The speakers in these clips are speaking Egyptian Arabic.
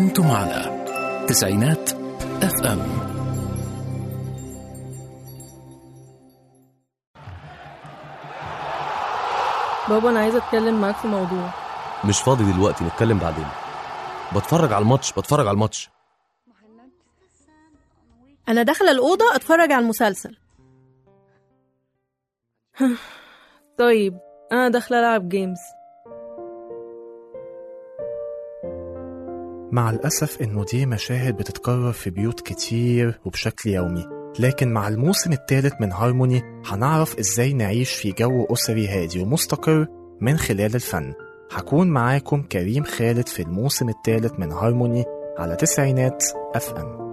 أنتم على تسعينات اف ام بابا انا عايزه اتكلم معاك في موضوع مش فاضي دلوقتي نتكلم بعدين بتفرج على الماتش بتفرج على الماتش انا داخله الاوضه اتفرج على المسلسل طيب انا داخله العب جيمز مع الأسف إنه دي مشاهد بتتكرر في بيوت كتير وبشكل يومي لكن مع الموسم الثالث من هارموني هنعرف إزاي نعيش في جو أسري هادي ومستقر من خلال الفن هكون معاكم كريم خالد في الموسم الثالث من هارموني على تسعينات اف ام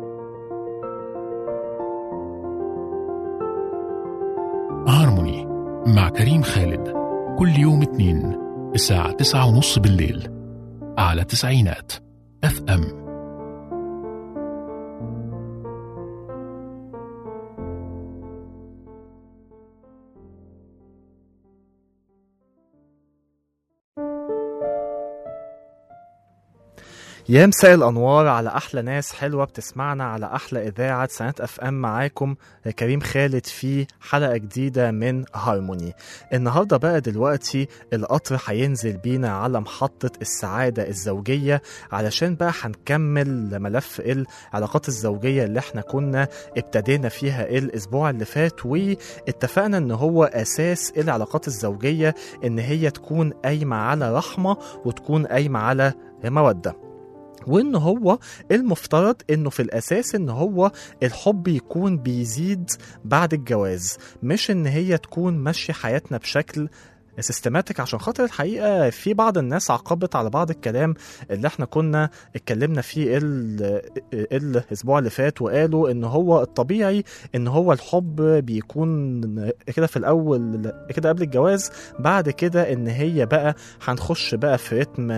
هارموني مع كريم خالد كل يوم اثنين الساعة تسعة ونص بالليل على تسعينات اف ام يا مساء الانوار على احلى ناس حلوه بتسمعنا على احلى اذاعه سنه اف ام معاكم كريم خالد في حلقه جديده من هارموني النهارده بقى دلوقتي القطر هينزل بينا على محطه السعاده الزوجيه علشان بقى هنكمل ملف العلاقات الزوجيه اللي احنا كنا ابتدينا فيها الاسبوع اللي فات واتفقنا ان هو اساس العلاقات الزوجيه ان هي تكون قايمه على رحمه وتكون قايمه على موده وان هو المفترض انه في الاساس ان هو الحب يكون بيزيد بعد الجواز مش ان هي تكون ماشيه حياتنا بشكل سيستماتيك عشان خاطر الحقيقه في بعض الناس عقبت على بعض الكلام اللي احنا كنا اتكلمنا فيه ال- الاسبوع اللي فات وقالوا ان هو الطبيعي ان هو الحب بيكون كده في الاول كده قبل الجواز بعد كده ان هي بقى هنخش بقى في رتم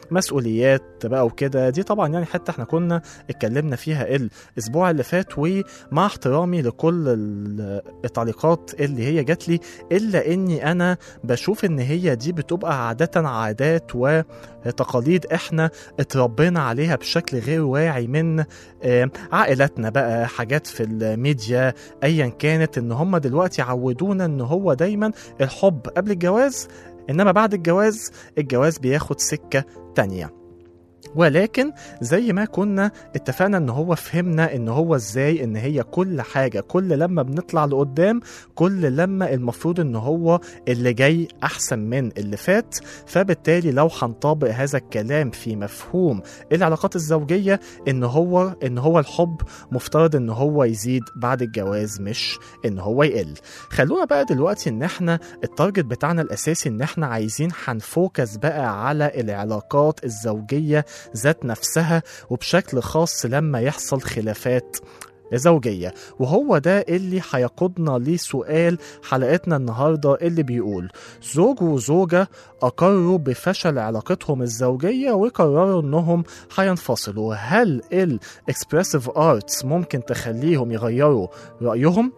مسؤوليات بقى وكده دي طبعا يعني حتى احنا كنا اتكلمنا فيها الاسبوع اللي فات ومع احترامي لكل ال- التعليقات اللي هي جات لي الا اني انا بشوف ان هي دي بتبقى عادة عادات وتقاليد احنا اتربينا عليها بشكل غير واعي من آه، عائلاتنا بقى حاجات في الميديا ايا كانت ان هم دلوقتي عودونا ان هو دايما الحب قبل الجواز انما بعد الجواز الجواز بياخد سكة تانية ولكن زي ما كنا اتفقنا ان هو فهمنا ان هو ازاي ان هي كل حاجة كل لما بنطلع لقدام كل لما المفروض ان هو اللي جاي احسن من اللي فات فبالتالي لو هنطابق هذا الكلام في مفهوم العلاقات الزوجية ان هو ان هو الحب مفترض ان هو يزيد بعد الجواز مش ان هو يقل خلونا بقى دلوقتي ان احنا التارجت بتاعنا الاساسي ان احنا عايزين هنفوكس بقى على العلاقات الزوجية ذات نفسها وبشكل خاص لما يحصل خلافات زوجية وهو ده اللي هيقودنا لسؤال حلقتنا النهاردة اللي بيقول زوج وزوجة أقروا بفشل علاقتهم الزوجية وقرروا إنهم هينفصلوا هل الإكسبرسيف آرتس ممكن تخليهم يغيروا رأيهم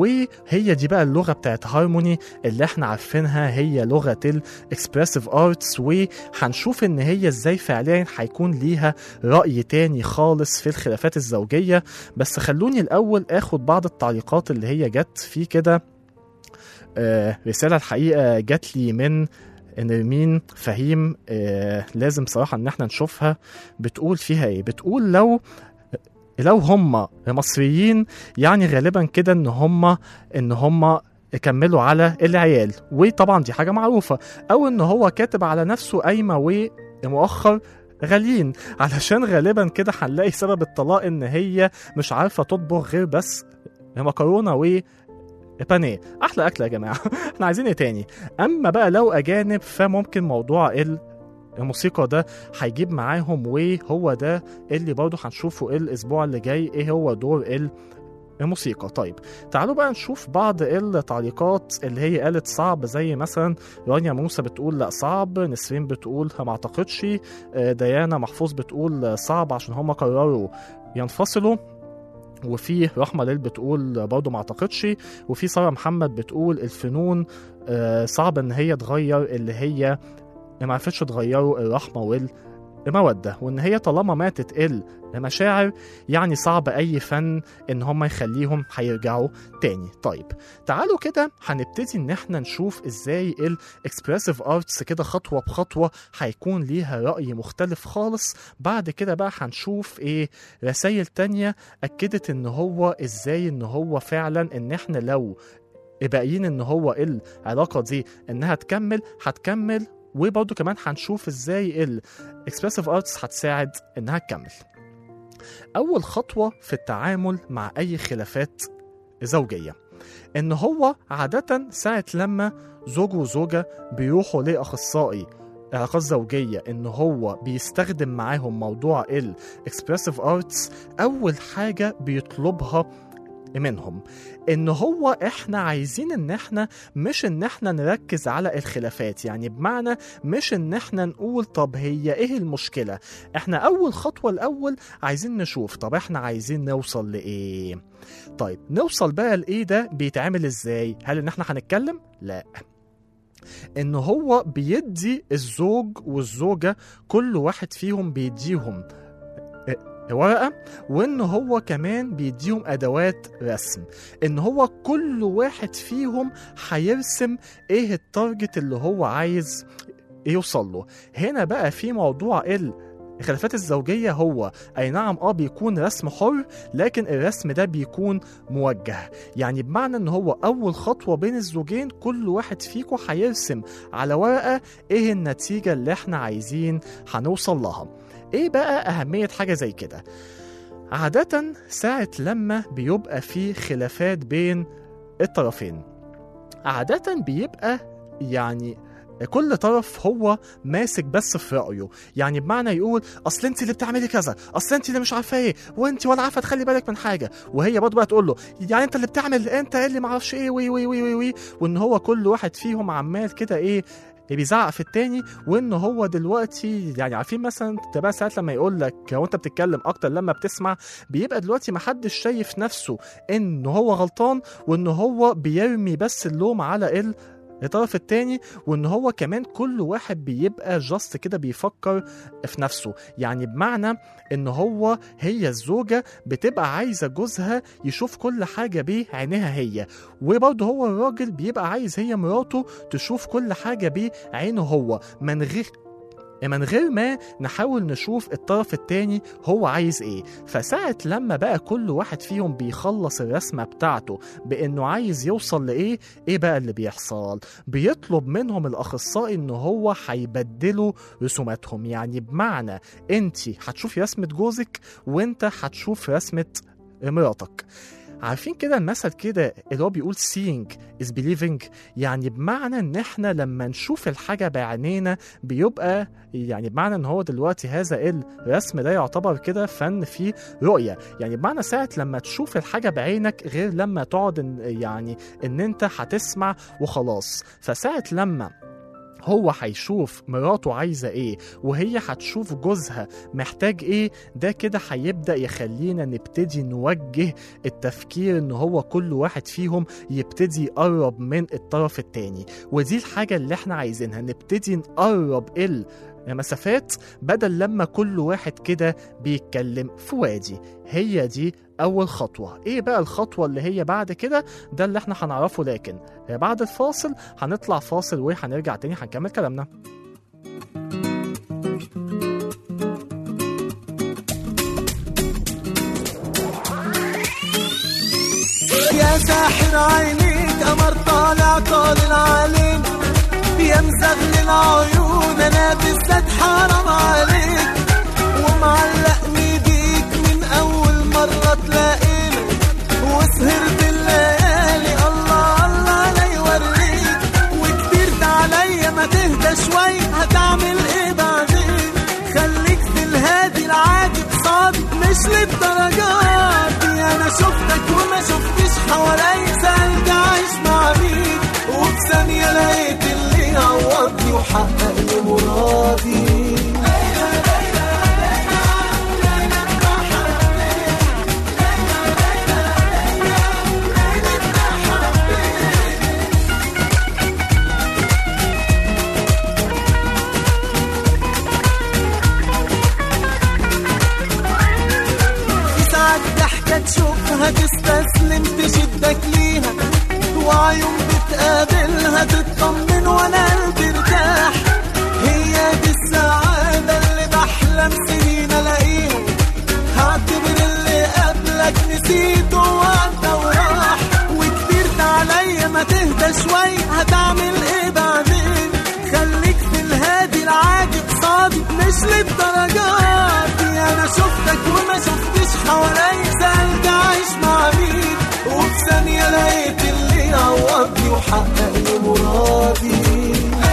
وهي دي بقى اللغة بتاعت هارموني اللي احنا عارفينها هي لغة الإكسبرسيف آرتس وهنشوف إن هي إزاي فعليا هيكون ليها رأي تاني خالص في الخلافات الزوجية بس خلوني الأول آخد بعض التعليقات اللي هي جت في كده آه رسالة الحقيقة جات لي من نرمين فهيم آه لازم صراحة إن احنا نشوفها بتقول فيها إيه بتقول لو لو هم مصريين يعني غالبا كده ان هم ان هم كملوا على العيال وطبعا دي حاجه معروفه او ان هو كاتب على نفسه قايمه ومؤخر غاليين علشان غالبا كده هنلاقي سبب الطلاق ان هي مش عارفه تطبخ غير بس مكرونه و بانيه احلى اكله يا جماعه احنا عايزين ايه تاني اما بقى لو اجانب فممكن موضوع ال الموسيقى ده هيجيب معاهم وهو ده اللي برضه هنشوفه الاسبوع اللي جاي ايه هو دور ال الموسيقى طيب تعالوا بقى نشوف بعض التعليقات اللي هي قالت صعب زي مثلا رانيا موسى بتقول لا صعب نسرين بتقول ما اعتقدش آه، ديانا محفوظ بتقول صعب عشان هما قرروا ينفصلوا وفي رحمة ليل بتقول برضه ما اعتقدش وفي سارة محمد بتقول الفنون آه، صعب ان هي تغير اللي هي ما عرفتش تغيره الرحمة مودة وإن هي طالما ما تتقل مشاعر يعني صعب أي فن إن هم يخليهم هيرجعوا تاني طيب تعالوا كده هنبتدي إن احنا نشوف إزاي الإكسبرسيف أرتس كده خطوة بخطوة هيكون ليها رأي مختلف خالص بعد كده بقى هنشوف إيه رسائل تانية أكدت إن هو إزاي إن هو فعلا إن احنا لو باقيين ان هو العلاقه دي انها تكمل هتكمل وبرضه كمان هنشوف ازاي الاكسبرسيف ارتس هتساعد انها تكمل اول خطوه في التعامل مع اي خلافات زوجيه ان هو عاده ساعه لما زوج وزوجه بيروحوا لاخصائي علاقات زوجية إن هو بيستخدم معاهم موضوع الإكسبرسيف أرتس أول حاجة بيطلبها منهم ان هو احنا عايزين ان احنا مش ان احنا نركز على الخلافات يعني بمعنى مش ان احنا نقول طب هي ايه المشكلة احنا اول خطوة الاول عايزين نشوف طب احنا عايزين نوصل لايه طيب نوصل بقى لايه ده بيتعمل ازاي هل ان احنا هنتكلم لا ان هو بيدي الزوج والزوجة كل واحد فيهم بيديهم ورقة وإن هو كمان بيديهم أدوات رسم إن هو كل واحد فيهم هيرسم إيه التارجت اللي هو عايز يوصل له هنا بقى في موضوع ال الخلافات الزوجية هو أي نعم آه بيكون رسم حر لكن الرسم ده بيكون موجه يعني بمعنى إن هو أول خطوة بين الزوجين كل واحد فيكم هيرسم على ورقة إيه النتيجة اللي إحنا عايزين هنوصل لها ايه بقى اهميه حاجه زي كده عاده ساعه لما بيبقى في خلافات بين الطرفين عاده بيبقى يعني كل طرف هو ماسك بس في رايه يعني بمعنى يقول اصل انت اللي بتعملي كذا اصل انت اللي مش عارفه ايه وانت ولا عارفه تخلي بالك من حاجه وهي برضه بقى تقول له يعني انت اللي بتعمل انت اللي معرفش ايه وي وي وي وي, وي. وان هو كل واحد فيهم عمال كده ايه بيزعق في التاني وان هو دلوقتي يعني عارفين مثلا تبقى ساعات لما يقول لك لو انت بتتكلم اكتر لما بتسمع بيبقى دلوقتي محدش شايف نفسه ان هو غلطان وان هو بيرمي بس اللوم على ال الطرف التاني وان هو كمان كل واحد بيبقى جاست كده بيفكر في نفسه يعني بمعنى ان هو هي الزوجه بتبقى عايزه جوزها يشوف كل حاجه بعينها هي وبرضه هو الراجل بيبقى عايز هي مراته تشوف كل حاجه بعينه هو من غير من غير ما نحاول نشوف الطرف التاني هو عايز ايه فساعة لما بقى كل واحد فيهم بيخلص الرسمة بتاعته بانه عايز يوصل لايه ايه بقى اللي بيحصل بيطلب منهم الاخصائي ان هو هيبدلوا رسوماتهم يعني بمعنى انت هتشوفي رسمة جوزك وانت هتشوف رسمة مراتك عارفين كده المثل كده اللي هو بيقول seeing is believing يعني بمعنى ان احنا لما نشوف الحاجه بعينينا بيبقى يعني بمعنى ان هو دلوقتي هذا الرسم ده يعتبر كده فن فيه رؤيه يعني بمعنى ساعه لما تشوف الحاجه بعينك غير لما تقعد إن- يعني ان انت هتسمع وخلاص فساعه لما هو هيشوف مراته عايزة ايه وهي هتشوف جوزها محتاج ايه ده كده هيبدأ يخلينا نبتدي نوجه التفكير ان هو كل واحد فيهم يبتدي يقرب من الطرف التاني ودي الحاجة اللي احنا عايزينها نبتدي نقرب المسافات بدل لما كل واحد كده بيتكلم في وادي هي دي أول خطوة إيه بقى الخطوة اللي هي بعد كده ده اللي احنا هنعرفه لكن بعد الفاصل هنطلع فاصل وهنرجع تاني هنكمل كلامنا يا ساحر عينيك قمر طالع طالع عليك يا مزغلل عيون انا بالذات حرام عليك ومعلقني بيك من اول مرة تلاقينا وسهرت الليالي الله الله لا يوريك وكبرت عليا ما تهدى شوي هتعمل ايه بعدين خليك في الهادي العادي بصادق مش للدرجات دي انا شفتك وما شفتش حواليا سألت عايش مع مين وفي ثانية لقيت اللي يعوضني وحقق لي مرادي ضحكة تشوفها تستسلم تشدك ليها وعيون بتقابلها تطمن وانا قلبي ارتاح هي دي السعادة اللي بحلم سنين الاقيها هعتبر اللي قبلك نسيته وعدى وراح وكبرت عليا ما تهدى شوي هتعمل ايه بعدين خليك في الهادي العادي قصادي مش للدرجات دي انا شفتك وما شفتش حواليا سألت عايش مع مين وفي ثانية لقيت اللي يعوضني وحقق لي مرادي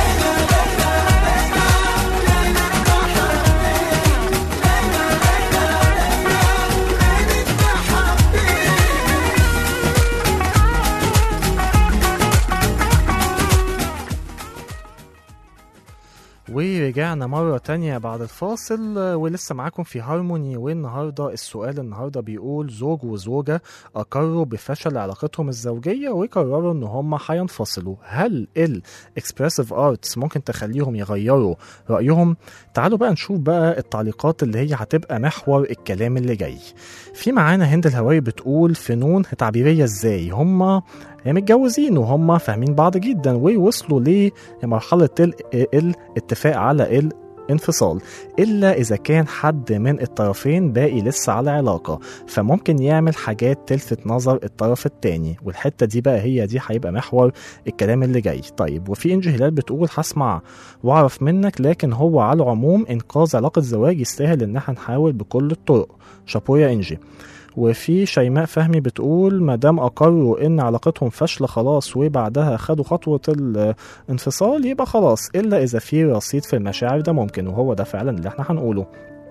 ورجعنا مرة تانية بعد الفاصل آه، ولسه معاكم في هارموني والنهاردة السؤال النهاردة بيقول زوج وزوجة أقروا بفشل علاقتهم الزوجية وقرروا إن هم هينفصلوا هل الإكسبرسيف آرتس ممكن تخليهم يغيروا رأيهم؟ تعالوا بقى نشوف بقى التعليقات اللي هي هتبقى محور الكلام اللي جاي في معانا هند الهواري بتقول فنون تعبيرية ازاي هم متجوزين وهم فاهمين بعض جدا ووصلوا لمرحلة ال- الاتفاق على الانفصال إلا إذا كان حد من الطرفين باقي لسه على علاقة فممكن يعمل حاجات تلفت نظر الطرف التاني والحتة دي بقى هي دي هيبقى محور الكلام اللي جاي طيب وفي إنجي هلال بتقول هسمع واعرف منك لكن هو على العموم إنقاذ علاقة زواج يستاهل إن احنا نحاول بكل الطرق شابو يا إنجي وفي شيماء فهمي بتقول ما دام اقروا ان علاقتهم فاشله خلاص وبعدها خدوا خطوه الانفصال يبقى خلاص الا اذا في رصيد في المشاعر ده ممكن وهو ده فعلا اللي احنا هنقوله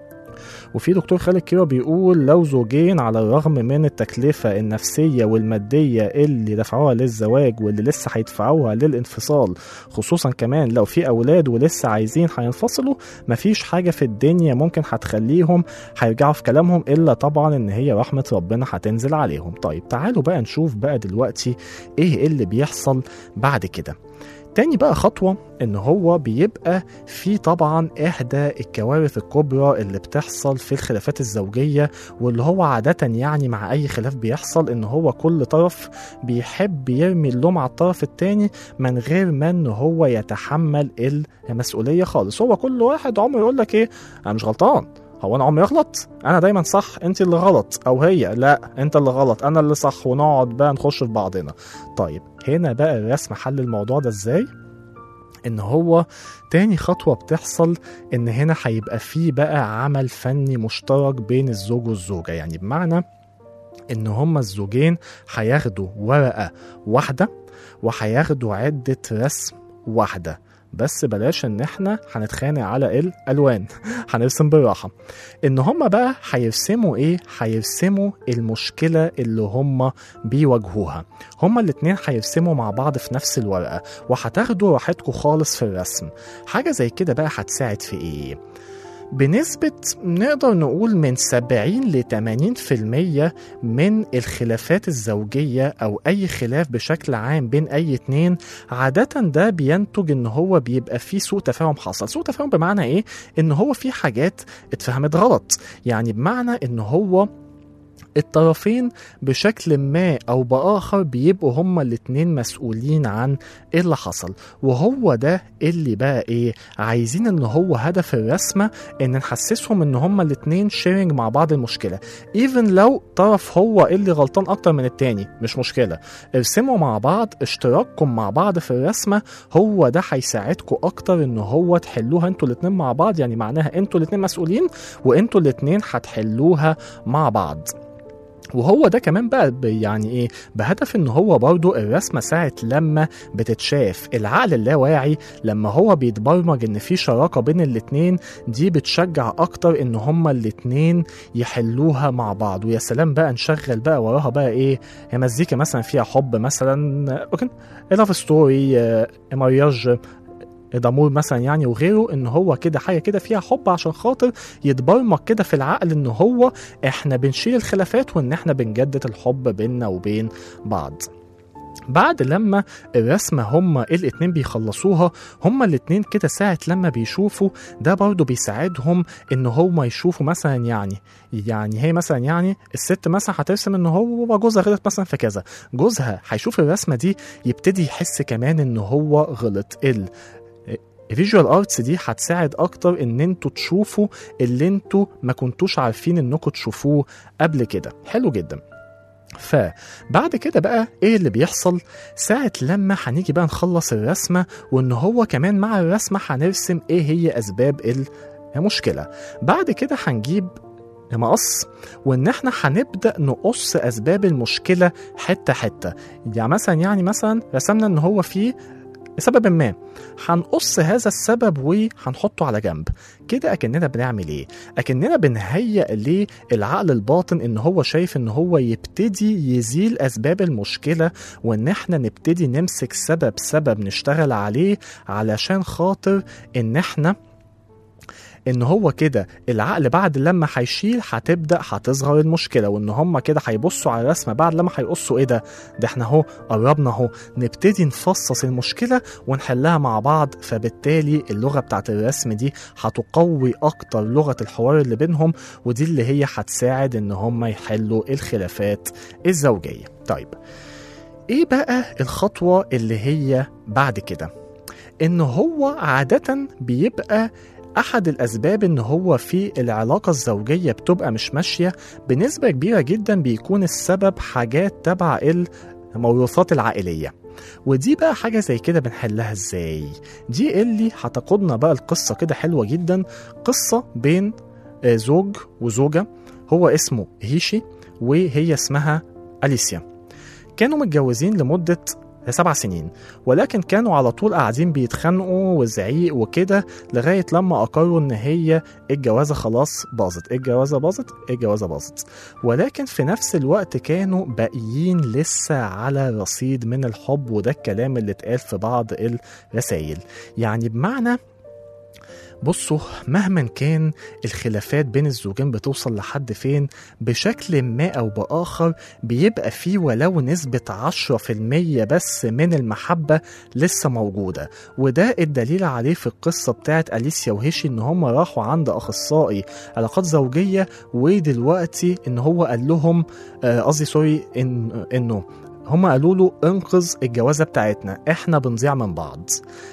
وفي دكتور خالد كيرا بيقول لو زوجين على الرغم من التكلفة النفسية والمادية اللي دفعوها للزواج واللي لسه هيدفعوها للانفصال خصوصا كمان لو في أولاد ولسه عايزين هينفصلوا مفيش حاجة في الدنيا ممكن هتخليهم هيرجعوا في كلامهم إلا طبعا إن هي رحمة ربنا هتنزل عليهم طيب تعالوا بقى نشوف بقى دلوقتي إيه اللي بيحصل بعد كده تاني بقى خطوة إن هو بيبقى في طبعا إحدى الكوارث الكبرى اللي بتحصل في الخلافات الزوجية واللي هو عادة يعني مع أي خلاف بيحصل إن هو كل طرف بيحب يرمي اللوم على الطرف التاني من غير ما إن هو يتحمل المسؤولية خالص هو كل واحد عمره يقول لك إيه أنا مش غلطان هو انا عمري اغلط انا دايما صح انت اللي غلط او هي لا انت اللي غلط انا اللي صح ونقعد بقى نخش في بعضنا طيب هنا بقى الرسم حل الموضوع ده ازاي ان هو تاني خطوة بتحصل ان هنا هيبقى فيه بقى عمل فني مشترك بين الزوج والزوجة يعني بمعنى ان هما الزوجين هياخدوا ورقة واحدة وهياخدوا عدة رسم واحدة بس بلاش ان احنا هنتخانق على الالوان هنرسم بالراحه ان هما بقى هيرسموا ايه هيرسموا المشكله اللي هما بيواجهوها هما الاتنين هيرسموا مع بعض في نفس الورقه وهتاخدوا راحتكم خالص في الرسم حاجه زي كده بقى هتساعد في ايه بنسبة نقدر نقول من 70 ل 80% من الخلافات الزوجية أو أي خلاف بشكل عام بين أي اتنين عادة ده بينتج إن هو بيبقى فيه سوء تفاهم حصل، سوء تفاهم بمعنى إيه؟ إن هو في حاجات اتفهمت غلط، يعني بمعنى إن هو الطرفين بشكل ما او باخر بيبقوا هما الاتنين مسؤولين عن ايه اللي حصل وهو ده اللي بقى ايه عايزين ان هو هدف الرسمه ان نحسسهم ان هما الاتنين شيرنج مع بعض المشكله ايفن لو طرف هو اللي غلطان اكتر من التاني مش مشكله ارسموا مع بعض اشتراككم مع بعض في الرسمه هو ده هيساعدكم اكتر ان هو تحلوها انتوا الاتنين مع بعض يعني معناها انتوا الاتنين مسؤولين وانتوا الاتنين هتحلوها مع بعض وهو ده كمان بقى ب- يعني ايه بهدف ان هو برضو الرسمه ساعه لما بتتشاف العقل اللاواعي لما هو بيتبرمج ان في شراكه بين الاتنين دي بتشجع اكتر ان هما الاتنين يحلوها مع بعض ويا سلام بقى نشغل بقى وراها بقى ايه هي مزيكا مثلا فيها حب مثلا اوكي لاف ستوري مارياج دامور مثلا يعني وغيره ان هو كده حاجه كده فيها حب عشان خاطر يتبرمج كده في العقل ان هو احنا بنشيل الخلافات وان احنا بنجدد الحب بيننا وبين بعض بعد لما الرسمة هما الاتنين بيخلصوها هما الاتنين كده ساعة لما بيشوفوا ده برضو بيساعدهم ان هما يشوفوا مثلا يعني يعني هي مثلا يعني الست مثلا هترسم ان هو جوزها غلط مثلا في كذا جوزها هيشوف الرسمة دي يبتدي يحس كمان ان هو غلط ال الفيجوال ارتس دي هتساعد اكتر ان انتوا تشوفوا اللي انتوا ما كنتوش عارفين انكم تشوفوه قبل كده حلو جدا فبعد كده بقى ايه اللي بيحصل ساعة لما هنيجي بقى نخلص الرسمة وان هو كمان مع الرسمة هنرسم ايه هي اسباب المشكلة بعد كده هنجيب مقص وان احنا هنبدا نقص اسباب المشكله حته حته يعني مثلا يعني مثلا رسمنا ان هو فيه لسبب ما هنقص هذا السبب وهنحطه على جنب كده اكننا بنعمل ايه اكننا بنهيئ للعقل الباطن ان هو شايف ان هو يبتدي يزيل اسباب المشكله وان احنا نبتدي نمسك سبب سبب نشتغل عليه علشان خاطر ان احنا ان هو كده العقل بعد لما هيشيل هتبدا هتصغر المشكله وان هم كده هيبصوا على الرسمه بعد لما هيقصوا ايه ده ده احنا اهو قربنا اهو نبتدي نفصص المشكله ونحلها مع بعض فبالتالي اللغه بتاعت الرسم دي هتقوي اكتر لغه الحوار اللي بينهم ودي اللي هي هتساعد ان هم يحلوا الخلافات الزوجيه طيب ايه بقى الخطوه اللي هي بعد كده ان هو عاده بيبقى احد الاسباب ان هو في العلاقه الزوجيه بتبقى مش ماشيه بنسبه كبيره جدا بيكون السبب حاجات تبع الموروثات العائليه ودي بقى حاجه زي كده بنحلها ازاي دي اللي هتقودنا بقى القصه كده حلوه جدا قصه بين زوج وزوجه هو اسمه هيشي وهي اسمها اليسيا كانوا متجوزين لمده سبع سنين ولكن كانوا على طول قاعدين بيتخانقوا وزعيق وكده لغاية لما أقروا إن هي الجوازة خلاص باظت الجوازة باظت الجوازة باظت ولكن في نفس الوقت كانوا باقيين لسه على رصيد من الحب وده الكلام اللي اتقال في بعض الرسائل يعني بمعنى بصوا مهما كان الخلافات بين الزوجين بتوصل لحد فين بشكل ما أو بآخر بيبقى فيه ولو نسبة 10% بس من المحبة لسه موجودة وده الدليل عليه في القصة بتاعت أليسيا وهيشي إن هم راحوا عند أخصائي علاقات زوجية ودلوقتي إن هو قال لهم قصدي سوري إن إنه هم قالوا له انقذ الجوازة بتاعتنا احنا بنضيع من بعض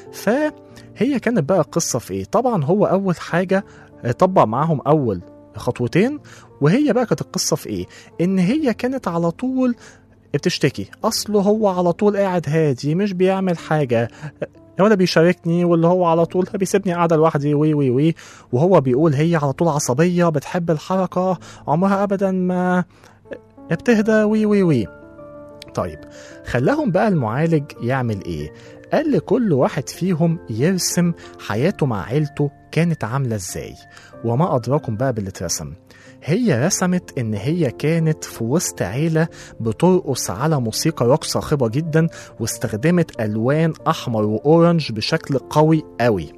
فهي كانت بقى القصة في ايه طبعا هو اول حاجة طبق معاهم اول خطوتين وهي بقى كانت القصة في ايه ان هي كانت على طول بتشتكي اصله هو على طول قاعد هادي مش بيعمل حاجة ولا بيشاركني واللي هو على طول بيسيبني قاعده لوحدي وي وي وي وهو بيقول هي على طول عصبيه بتحب الحركه عمرها ابدا ما بتهدى وي وي وي طيب خلاهم بقى المعالج يعمل ايه قال لكل واحد فيهم يرسم حياته مع عيلته كانت عاملة ازاي وما أدراكم بقى باللي اترسم هي رسمت ان هي كانت في وسط عيلة بترقص على موسيقى روك صاخبة جدا واستخدمت ألوان أحمر وأورنج بشكل قوي قوي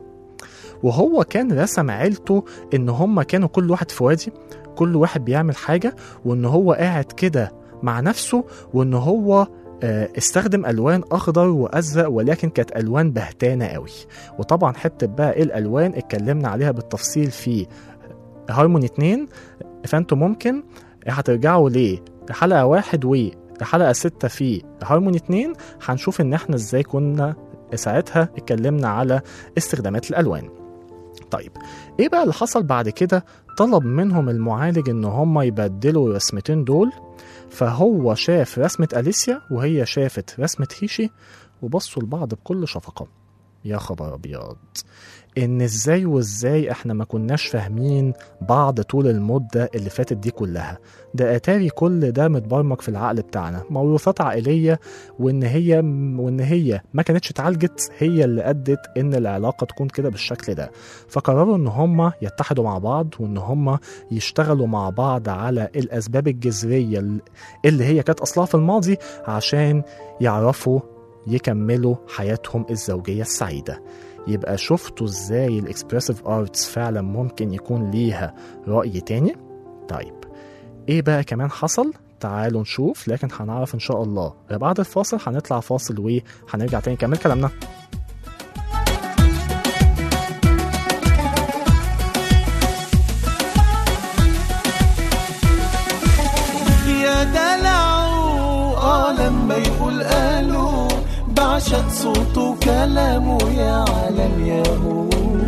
وهو كان رسم عيلته ان هم كانوا كل واحد في وادي كل واحد بيعمل حاجة وان هو قاعد كده مع نفسه وان هو استخدم الوان اخضر وازرق ولكن كانت الوان بهتانه قوي وطبعا حته بقى ايه الالوان اتكلمنا عليها بالتفصيل في هارموني 2 فانتوا ممكن هترجعوا ليه حلقه واحد و حلقه ستة في هارموني 2 هنشوف ان احنا ازاي كنا ساعتها اتكلمنا على استخدامات الالوان طيب ايه بقى اللي حصل بعد كده طلب منهم المعالج ان هم يبدلوا الرسمتين دول فهو شاف رسمة أليسيا وهي شافت رسمة هيشي وبصوا لبعض بكل شفقة يا خبر أبيض إن إزاي وإزاي إحنا ما كناش فاهمين بعض طول المدة اللي فاتت دي كلها ده أتاري كل ده متبرمج في العقل بتاعنا موروثات عائلية وإن هي وإن هي ما كانتش اتعالجت هي اللي أدت إن العلاقة تكون كده بالشكل ده فقرروا إن هما يتحدوا مع بعض وإن هما يشتغلوا مع بعض على الأسباب الجذرية اللي هي كانت أصلها في الماضي عشان يعرفوا يكملوا حياتهم الزوجية السعيدة يبقى شفتوا ازاي الاكسبرسيف ارتس فعلا ممكن يكون ليها رأي تاني طيب ايه بقى كمان حصل تعالوا نشوف لكن هنعرف ان شاء الله بعد الفاصل هنطلع فاصل وهنرجع تاني نكمل كلامنا يا دلعو اه لما يقول قالوا بعشق صوته وكلامه يا عالم يا هو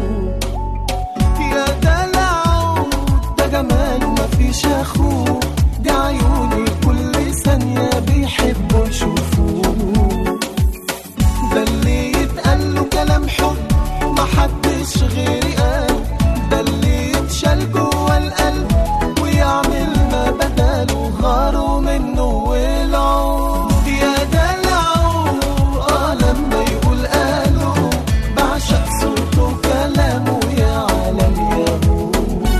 يا دلعو ده جماله مفيش اخوه دي عيوني كل ثانية بيحبوا يشوفوه ده اللي يتقال له كلام حب محدش غيري قال ده اللي يتشال جوه القلب ويعمل ما بداله غاروا منه والعود يا دلعو اه لما يقول قالوا بعشق صوته وكلامه يا عالم يا هو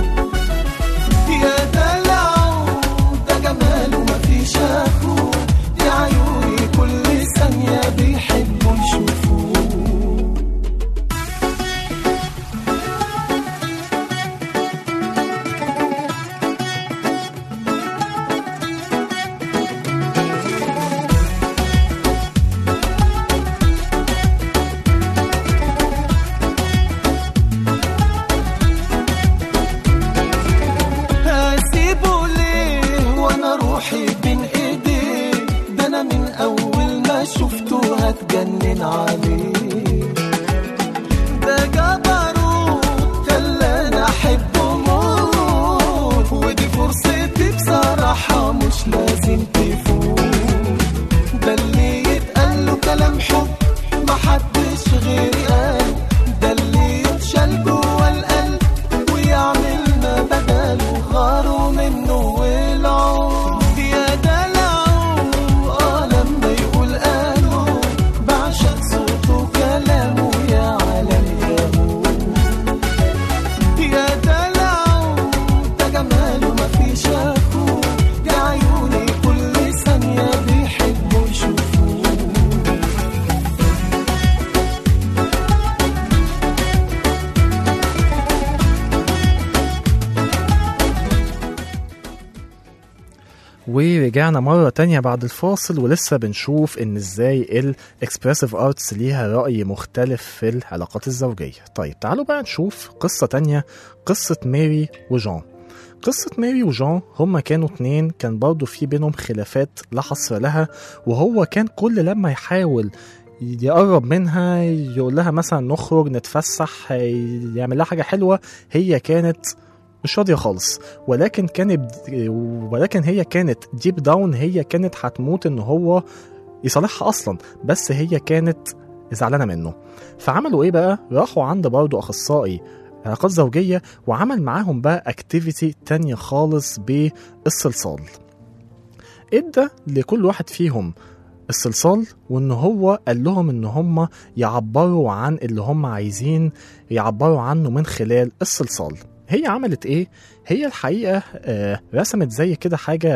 يا دلعو ده جماله مفيش اخوه دي عيوني كل ثانية بيحبوا يشوفوه هسيبه ليه وانا روحي بين ايديه ده انا من اول ما شفته هتجنن عليه ده جبروت خلاني احبه موت ودي فرصتي بصراحة مش لازم تفوت ده اللي يتقال له كلام حب محدش غيري قال ده اللي يتشال جوه القلب ويعمل ما بداله غاروا منه والعود يا دلعو اه لما يقول قالوا بعشق صوته وكلامه يا عالم يا هو يا دلعو ده جماله مفيش اخوه دي عيوني كل ثانية بيحبوا يشوفوه ورجعنا مرة تانية بعد الفاصل ولسه بنشوف ان ازاي الاكسبرسيف ارتس ليها رأي مختلف في العلاقات الزوجية طيب تعالوا بقى نشوف قصة تانية قصة ماري وجون قصة ماري وجون هما كانوا اتنين كان برضو في بينهم خلافات لا حصر لها وهو كان كل لما يحاول يقرب منها يقول لها مثلا نخرج نتفسح يعمل لها حاجة حلوة هي كانت مش راضية خالص ولكن كانت ولكن هي كانت ديب داون هي كانت هتموت ان هو يصالحها اصلا بس هي كانت زعلانه منه فعملوا ايه بقى راحوا عند برضه اخصائي علاقات زوجيه وعمل معاهم بقى اكتيفيتي تانية خالص بالصلصال ادى لكل واحد فيهم الصلصال وان هو قال لهم ان هم يعبروا عن اللي هم عايزين يعبروا عنه من خلال الصلصال هي عملت ايه هي الحقيقه آه رسمت زي كده حاجه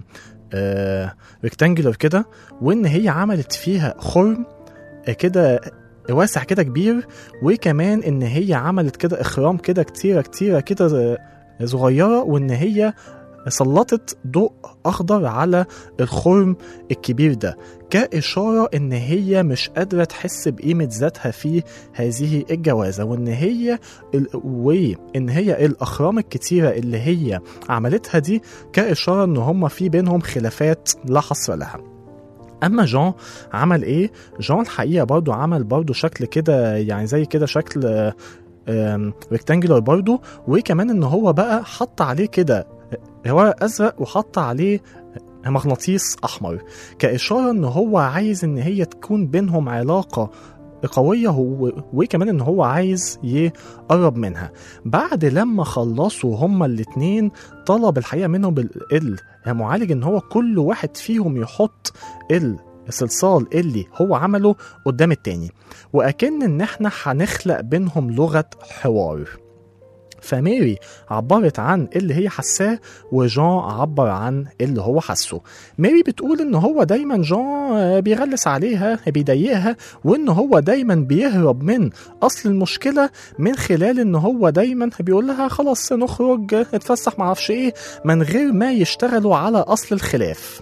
آه ريكتانجلر كده وان هي عملت فيها خرم آه كده واسع كده كبير وكمان ان هي عملت كده اخرام كده كتيره كتيره كده صغيره وان هي سلطت ضوء اخضر على الخرم الكبير ده كاشاره ان هي مش قادره تحس بقيمه ذاتها في هذه الجوازه وان هي ال... وان هي الاخرام الكتيره اللي هي عملتها دي كاشاره ان هم في بينهم خلافات لا حصر لها اما جون عمل ايه جون الحقيقه برضو عمل برضو شكل كده يعني زي كده شكل ريكتانجلر برضو وكمان ان هو بقى حط عليه كده ورق ازرق وحط عليه مغناطيس احمر كاشاره ان هو عايز ان هي تكون بينهم علاقه قوية هو وكمان ان هو عايز يقرب منها بعد لما خلصوا هما الاتنين طلب الحقيقة منهم المعالج ان هو كل واحد فيهم يحط الصلصال اللي هو عمله قدام التاني واكن ان احنا هنخلق بينهم لغة حوار فميري عبرت عن اللي هي حساه وجان عبر عن اللي هو حسه ميري بتقول ان هو دايما جان آه، بيغلس عليها بيضايقها وان هو دايما بيهرب من اصل المشكله من خلال ان هو دايما بيقول لها خلاص نخرج نتفسح معرفش ايه من غير ما يشتغلوا على اصل الخلاف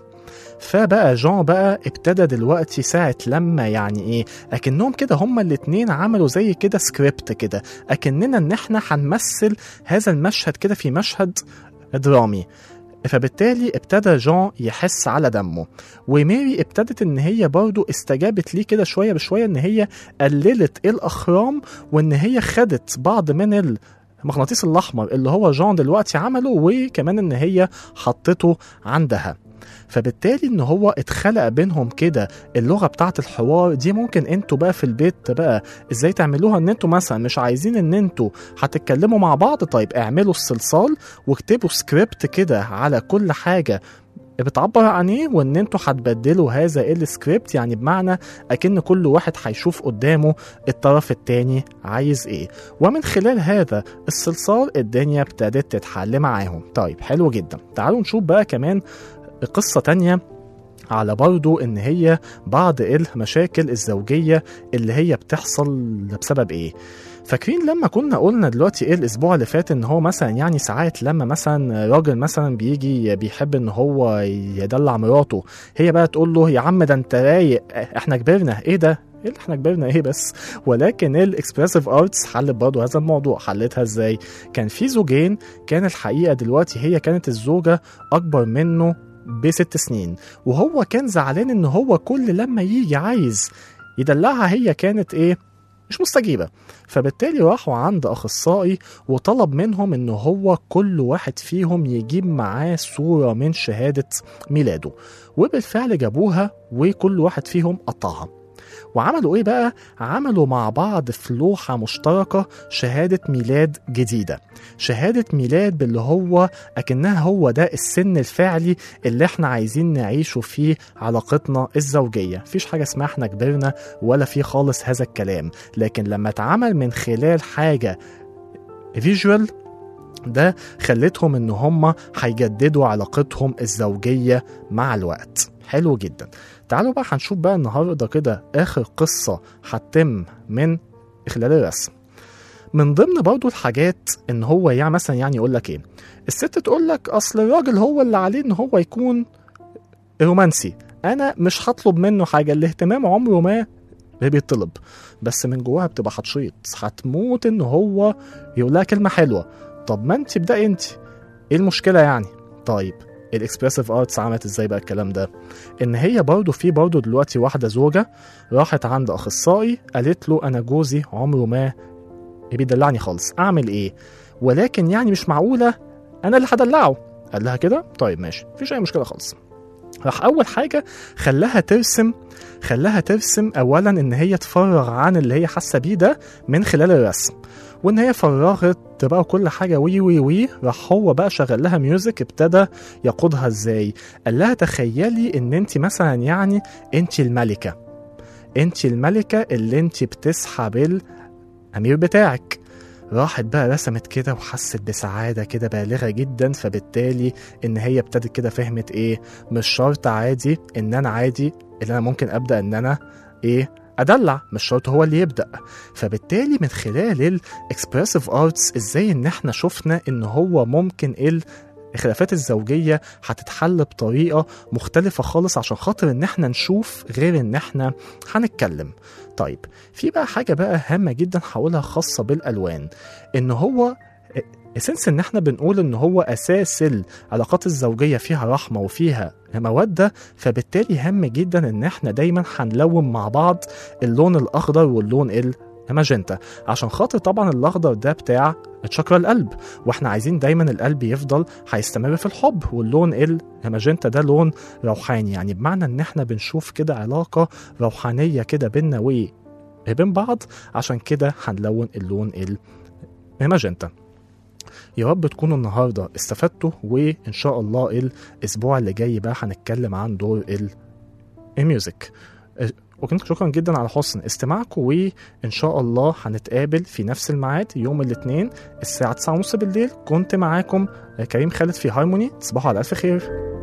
فبقى جان بقى ابتدى دلوقتي ساعة لما يعني ايه اكنهم كده هما الاتنين عملوا زي كده سكريبت كده اكننا ان احنا هنمثل هذا المشهد كده في مشهد درامي فبالتالي ابتدى جان يحس على دمه وميري ابتدت ان هي برضو استجابت ليه كده شويه بشويه ان هي قللت الاخرام وان هي خدت بعض من المغناطيس الاحمر اللي هو جان دلوقتي عمله وكمان ان هي حطته عندها فبالتالي ان هو اتخلق بينهم كده اللغه بتاعت الحوار دي ممكن انتوا بقى في البيت بقى ازاي تعملوها ان انتوا مثلا مش عايزين ان انتوا هتتكلموا مع بعض طيب اعملوا الصلصال واكتبوا سكريبت كده على كل حاجه بتعبر عن ايه وان انتوا هتبدلوا هذا السكريبت يعني بمعنى اكن كل واحد هيشوف قدامه الطرف التاني عايز ايه ومن خلال هذا الصلصال الدنيا ابتدت تتحل معاهم طيب حلو جدا تعالوا نشوف بقى كمان قصة تانية على برضو ان هي بعض المشاكل الزوجية اللي هي بتحصل بسبب ايه فاكرين لما كنا قلنا دلوقتي ايه الاسبوع اللي فات ان هو مثلا يعني ساعات لما مثلا راجل مثلا بيجي بيحب ان هو يدلع مراته هي بقى تقول له يا عم ده انت رايق احنا كبرنا ايه ده ايه اللي احنا كبرنا ايه بس ولكن الاكسبرسيف ارتس حلت برضه هذا الموضوع حلتها ازاي كان في زوجين كان الحقيقه دلوقتي هي كانت الزوجه اكبر منه بست سنين وهو كان زعلان ان هو كل لما يجي عايز يدلعها هي كانت ايه مش مستجيبة فبالتالي راحوا عند أخصائي وطلب منهم إن هو كل واحد فيهم يجيب معاه صورة من شهادة ميلاده وبالفعل جابوها وكل واحد فيهم قطعها وعملوا ايه بقى؟ عملوا مع بعض في لوحة مشتركة شهادة ميلاد جديدة شهادة ميلاد باللي هو أكنها هو ده السن الفعلي اللي احنا عايزين نعيشه فيه علاقتنا الزوجية مفيش حاجة اسمها احنا كبرنا ولا في خالص هذا الكلام لكن لما اتعمل من خلال حاجة فيجوال ده خلتهم ان هم هيجددوا علاقتهم الزوجية مع الوقت حلو جدا تعالوا بقى هنشوف بقى النهارده كده اخر قصه هتتم من خلال الرسم من ضمن برضو الحاجات ان هو يعني مثلا يعني يقول لك ايه الست تقول لك اصل الراجل هو اللي عليه ان هو يكون رومانسي انا مش هطلب منه حاجه الاهتمام عمره ما بيطلب بس من جواها بتبقى هتشيط هتموت ان هو يقول لها كلمه حلوه طب ما انت ابدأي انت ايه المشكله يعني طيب الاكسبرسيف ارتس عملت ازاي بقى الكلام ده ان هي برضه في برضه دلوقتي واحده زوجه راحت عند اخصائي قالت له انا جوزي عمره ما بيدلعني خالص اعمل ايه ولكن يعني مش معقوله انا اللي هدلعه قال لها كده طيب ماشي مفيش اي مشكله خالص راح اول حاجه خلاها ترسم خلاها ترسم اولا ان هي تفرغ عن اللي هي حاسه بيه ده من خلال الرسم وان هي فرغت بقى كل حاجه وي وي وي راح هو بقى شغل لها ميوزك ابتدى يقودها ازاي قال لها تخيلي ان انت مثلا يعني انت الملكه انت الملكه اللي انت بتسحب الامير بتاعك راحت بقى رسمت كده وحست بسعادة كده بالغة جدا فبالتالي ان هي ابتدت كده فهمت ايه مش شرط عادي ان انا عادي اللي انا ممكن ابدأ ان انا ايه ادلع مش شرط هو اللي يبدا فبالتالي من خلال الاكسبرسيف ارتس ازاي ان احنا شفنا ان هو ممكن ال الخلافات الزوجية هتتحل بطريقة مختلفة خالص عشان خاطر ان احنا نشوف غير ان احنا هنتكلم طيب في بقى حاجة بقى هامة جدا هقولها خاصة بالألوان ان هو اسنس ان احنا بنقول ان هو اساس العلاقات الزوجيه فيها رحمه وفيها موده فبالتالي هام جدا ان احنا دايما هنلون مع بعض اللون الاخضر واللون الماجنتا عشان خاطر طبعا الاخضر ده بتاع تشاكرا القلب واحنا عايزين دايما القلب يفضل هيستمر في الحب واللون الماجنتا ده لون روحاني يعني بمعنى ان احنا بنشوف كده علاقه روحانيه كده بينا وبين بعض عشان كده هنلون اللون الماجنتا يا رب تكونوا النهارده استفدتوا وان شاء الله الاسبوع اللي جاي بقى هنتكلم عن دور الميوزك وكنت شكرا جدا على حسن استماعكم وان شاء الله هنتقابل في نفس الميعاد يوم الاثنين الساعه 9:30 بالليل كنت معاكم كريم خالد في هارموني تصبحوا على الف خير